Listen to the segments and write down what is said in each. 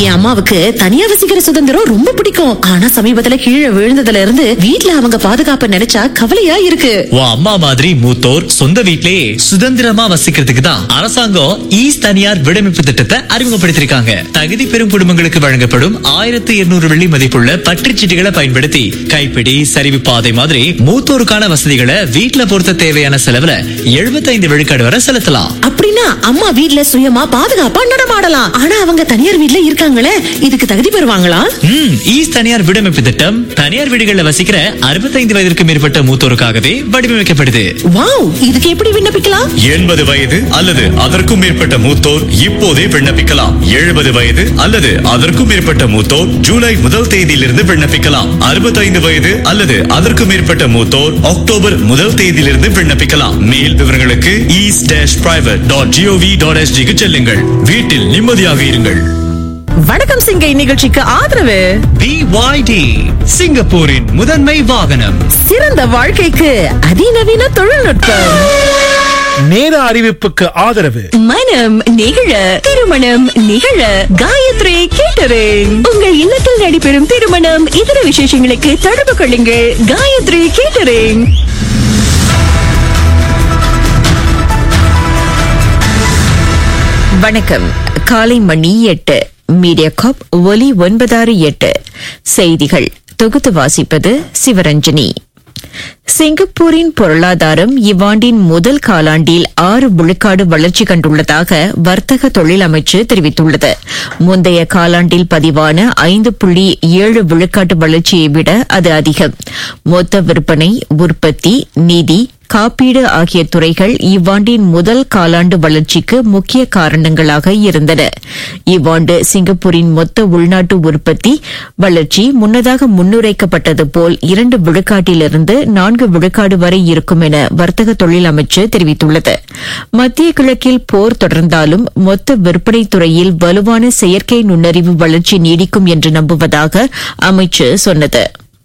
என் அம்மாவுக்கு தனியா வசிக்கிற சுதந்திரம் ரொம்ப பிடிக்கும் ஆனா சமீபத்துல கீழே விழுந்ததுல இருந்து வீட்ல அவங்க பாதுகாப்ப நினைச்சா கவலையா இருக்கு உன் அம்மா மாதிரி மூத்தோர் சொந்த வீட்லயே சுதந்திரமா வசிக்கிறதுக்கு தான் அரசாங்கம் ஈஸ் தனியார் விடமைப்பு திட்டத்தை அறிமுகப்படுத்திருக்காங்க தகுதி பெறும் குடும்பங்களுக்கு வழங்கப்படும் ஆயிரத்து இருநூறு வெள்ளி மதிப்புள்ள பற்றுச்சீட்டுகளை பயன்படுத்தி கைப்பிடி சரிவு பாதை மாதிரி மூத்தோருக்கான வசதிகளை வீட்ல பொருத்த தேவையான செலவுல 75 விழுக்காடு வரை செலுத்தலாம் அப்படின்னா அம்மா வீட்ல சுயமா பாதுகாப்பா நடமாடலாம் ஆனா அவங்க தனியார் வீட்ல இருக்காங்களே இதுக்கு தகுதி பெறுவாங்களா ம் ஈஸ் தனியார் விடமைப்பு திட்டம் தனியார் வீடுகள்ல வசிக்கிற 65 வயதிற்கு மேற்பட்ட மூத்தோருக்காகவே வடிவமைக்கப்படுது வாவ் இதுக்கு எப்படி விண்ணப்பிக்கலாம் எண்பது வயது அல்லது அதற்கும் மேற்பட்ட மூத்தோர் இப்போதே விண்ணப்பிக்கலாம் எழுபது வயது அல்லது அதற்கும் மேற்பட்ட மூத்தோர் ஜூலை முதல் தேதியிலிருந்து விண்ணப்பிக்கலாம் அறுபத்தைந்து வயது அல்லது அதற்கும் மேற்பட்ட மூத்தோர் அக்டோபர் முதல் தேதியிலிருந்து விண்ணப்பிக்கலாம் மேல் விவரங்களுக்கு ஈஸ் dash private dot GOV dot எஸ்டிக்கு செல்லுங்கள் வீட்டில் நிம்மதியாக இருங்கள் வணக்கம் சிங்கை நிகழ்ச்சிக்கு ஆதரவு BYD சிங்கப்பூரின் முதன்மை வாகனம் சிறந்த வாழ்க்கைக்கு அதிநவீன தொழில்நுட்பம் நேர அறிவிப்புக்கு ஆதரவு மனம் நிகழ திருமணம் நிகழ காயத்ரி கேட்டரிங் உங்கள் இல்லத்தில் நடைபெறும் திருமணம் இதர விசேஷங்களுக்கு தொடர்பு கொள்ளுங்கள் காயத்ரி கேட்டரிங் வணக்கம் காலை மணி எட்டு மீடியா காப் ஒலி ஒன்பதாறு எட்டு செய்திகள் தொகுத்து வாசிப்பது சிவரஞ்சனி சிங்கப்பூரின் பொருளாதாரம் இவ்வாண்டின் முதல் காலாண்டில் ஆறு விழுக்காடு வளர்ச்சி கண்டுள்ளதாக வர்த்தக தொழில் அமைச்சு தெரிவித்துள்ளது முந்தைய காலாண்டில் பதிவான ஐந்து புள்ளி ஏழு விழுக்காட்டு வளர்ச்சியை விட அது அதிகம் மொத்த விற்பனை உற்பத்தி நிதி காப்பீடு ஆகிய துறைகள் இவ்வாண்டின் முதல் காலாண்டு வளர்ச்சிக்கு முக்கிய காரணங்களாக இருந்தன இவ்வாண்டு சிங்கப்பூரின் மொத்த உள்நாட்டு உற்பத்தி வளர்ச்சி முன்னதாக முன்னுரைக்கப்பட்டது போல் இரண்டு விழுக்காட்டிலிருந்து நான்கு விழுக்காடு வரை இருக்கும் என வர்த்தக தொழில் அமைச்சு தெரிவித்துள்ளது மத்திய கிழக்கில் போர் தொடர்ந்தாலும் மொத்த விற்பனை துறையில் வலுவான செயற்கை நுண்ணறிவு வளர்ச்சி நீடிக்கும் என்று நம்புவதாக அமைச்சு சொன்னது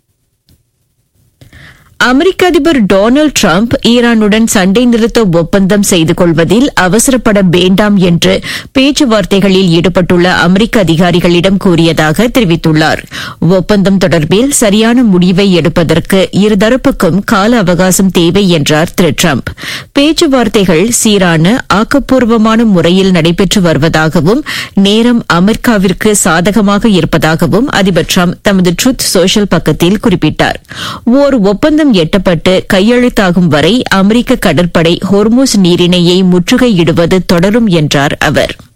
அமெரிக்க அதிபர் டொனால்டு டிரம்ப் ஈரானுடன் சண்டை நிறுத்த ஒப்பந்தம் செய்து கொள்வதில் அவசரப்பட வேண்டாம் என்று பேச்சுவார்த்தைகளில் ஈடுபட்டுள்ள அமெரிக்க அதிகாரிகளிடம் கூறியதாக தெரிவித்துள்ளார் ஒப்பந்தம் தொடர்பில் சரியான முடிவை எடுப்பதற்கு இருதரப்புக்கும் கால அவகாசம் தேவை என்றார் திரு டிரம்ப் பேச்சுவார்த்தைகள் சீரான ஆக்கப்பூர்வமான முறையில் நடைபெற்று வருவதாகவும் நேரம் அமெரிக்காவிற்கு சாதகமாக இருப்பதாகவும் அதிபர் டிரம்ப் தமது ட்ருத் சோஷியல் பக்கத்தில் குறிப்பிட்டார் ஓர் ஒப்பந்தம் எட்டப்பட்டு கையெழுத்தாகும் வரை அமெரிக்க கடற்படை ஹொர்முஸ் நீரிணையை முற்றுகையிடுவது தொடரும் என்றார் அவர்